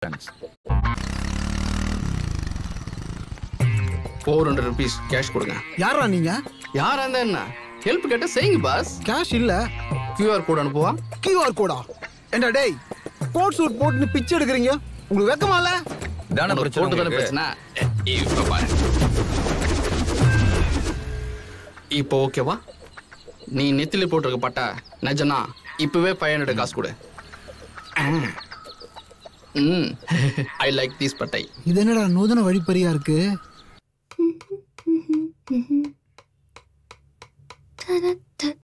Thanks four hundred rupees cash கொடுங்க யாரா நீங்க யாரா இருந்தா என்ன ஹெல்ப் கேட்டா செய்யுங்க பாஸ் கேஷ் இல்ல கியூஆர் கோட் அனுப்புவா கியூஆர் கோடா ஏண்டா டேய் ஸ்போர்ட்ஸ் சூட் போட்டு பிச்சை எடுக்கிறீங்க உங்களுக்கு வெக்கமா இல்ல தானே பிரச்சனை போட்டு தானே உங்களுக்கு? பிரச்சனை இப்போ பாரு இப்போ ஓகேவா நீ நெத்திலி போட்டிருக்க பட்டா நிஜனா இப்பவே ஃபைவ் ஹண்ட்ரட் காசு கொடு ம் ஐ லைக் தீஸ் பட்டை இது என்னடா நூதன வழிப்பறியா இருக்கு Ta-da,